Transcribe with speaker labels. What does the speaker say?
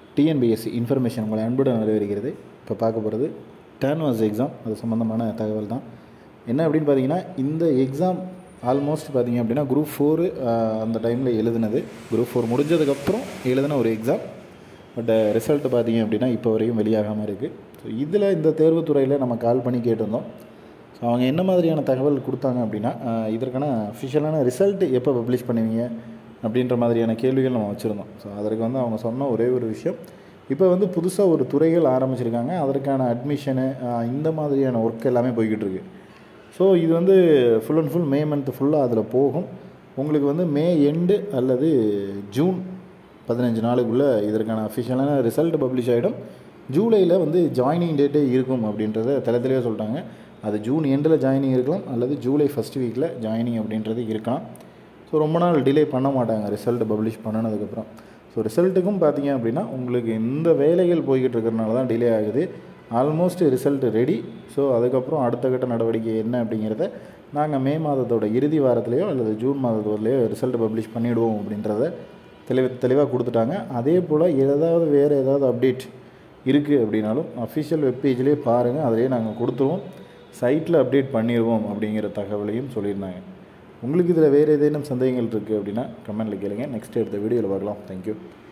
Speaker 1: TNPSC information உங்களை அன்புடன் வரவேற்கிறது இப்போ பார்க்க போகிறது டேன்வாஸ் எக்ஸாம் அது சம்மந்தமான தகவல் தான் என்ன அப்படின்னு பார்த்தீங்கன்னா இந்த எக்ஸாம் ஆல்மோஸ்ட் பார்த்தீங்க அப்படின்னா குரூப் ஃபோரு அந்த டைமில் எழுதுனது குரூப் ஃபோர் முடிஞ்சதுக்கப்புறம் எழுதின ஒரு எக்ஸாம் பட் ரிசல்ட் பார்த்தீங்க அப்படின்னா இப்போ வரையும் வெளியாகாமல் இருக்குது ஸோ இதில் இந்த தேர்வுத்துறையில் நம்ம கால் பண்ணி கேட்டிருந்தோம் ஸோ அவங்க என்ன மாதிரியான தகவல் கொடுத்தாங்க அப்படின்னா ஆஹ் இதற்கான அஃபிஷியலான ரிசல்ட் எப்போ பப்ளிஷ் பண்ணுவீங்க அப்படின்ற மாதிரியான கேள்விகள் நம்ம வச்சுருந்தோம் ஸோ அதற்கு வந்து அவங்க சொன்ன ஒரே ஒரு விஷயம் இப்போ வந்து புதுசாக ஒரு துறைகள் ஆரம்பிச்சிருக்காங்க அதற்கான அட்மிஷனு இந்த மாதிரியான ஒர்க் எல்லாமே போய்கிட்டு இருக்கு ஸோ இது வந்து full and full May month ஃபுல்லாக அதில் போகும் உங்களுக்கு வந்து மே எண்டு அல்லது ஜூன் பதினஞ்சு நாளுக்குள்ளே இதற்கான அஃபிஷியலான ரிசல்ட் பப்ளிஷ் ஆகிடும் ஜூலையில் வந்து ஜாயினிங் டேட்டே இருக்கும் அப்படின்றத தலை தெளிவாக சொல்லிட்டாங்க அது ஜூன் எண்டில் ஜாயினிங் இருக்கலாம் அல்லது ஜூலை ஃபஸ்ட் வீக்கில் ஜாயினிங் அப்படின்றது இருக்கலாம் ஸோ ரொம்ப நாள் டிலே பண்ண மாட்டாங்க ரிசல்ட் பப்ளிஷ் பண்ணினதுக்கப்புறம் ஸோ ரிசல்ட்டுக்கும் பார்த்தீங்க அப்படின்னா உங்களுக்கு இந்த வேலைகள் போய்கிட்டு இருக்கிறனால தான் டிலே ஆகுது ஆல்மோஸ்ட் ரிசல்ட் ரெடி ஸோ அதுக்கப்புறம் அடுத்த கட்ட நடவடிக்கை என்ன அப்படிங்கிறத நாங்கள் மே மாதத்தோட இறுதி வாரத்துலேயோ அல்லது ஜூன் மாதத்தோடலையோ ரிசல்ட் பப்ளிஷ் பண்ணிவிடுவோம் அப்படின்றத தெளிவ தெளிவாக கொடுத்துட்டாங்க அதே போல் ஏதாவது வேறு ஏதாவது அப்டேட் இருக்குது அப்படின்னாலும் அஃபிஷியல் வெப்பேஜ்லேயே பாருங்கள் அதிலே நாங்கள் கொடுத்துருவோம் சைட்டில் அப்டேட் பண்ணிடுவோம் அப்படிங்கிற தகவலையும் சொல்லியிருந்தாங்க உங்களுக்கு இதில் வேறு ஏதேனும் சந்தேகங்கள் இருக்குது அப்படின்னா கமெண்ட்டில் கேளுங்க நெக்ஸ்ட் எடுத்த வீடியோவில் பார்க்கலாம் தேங்க்யூ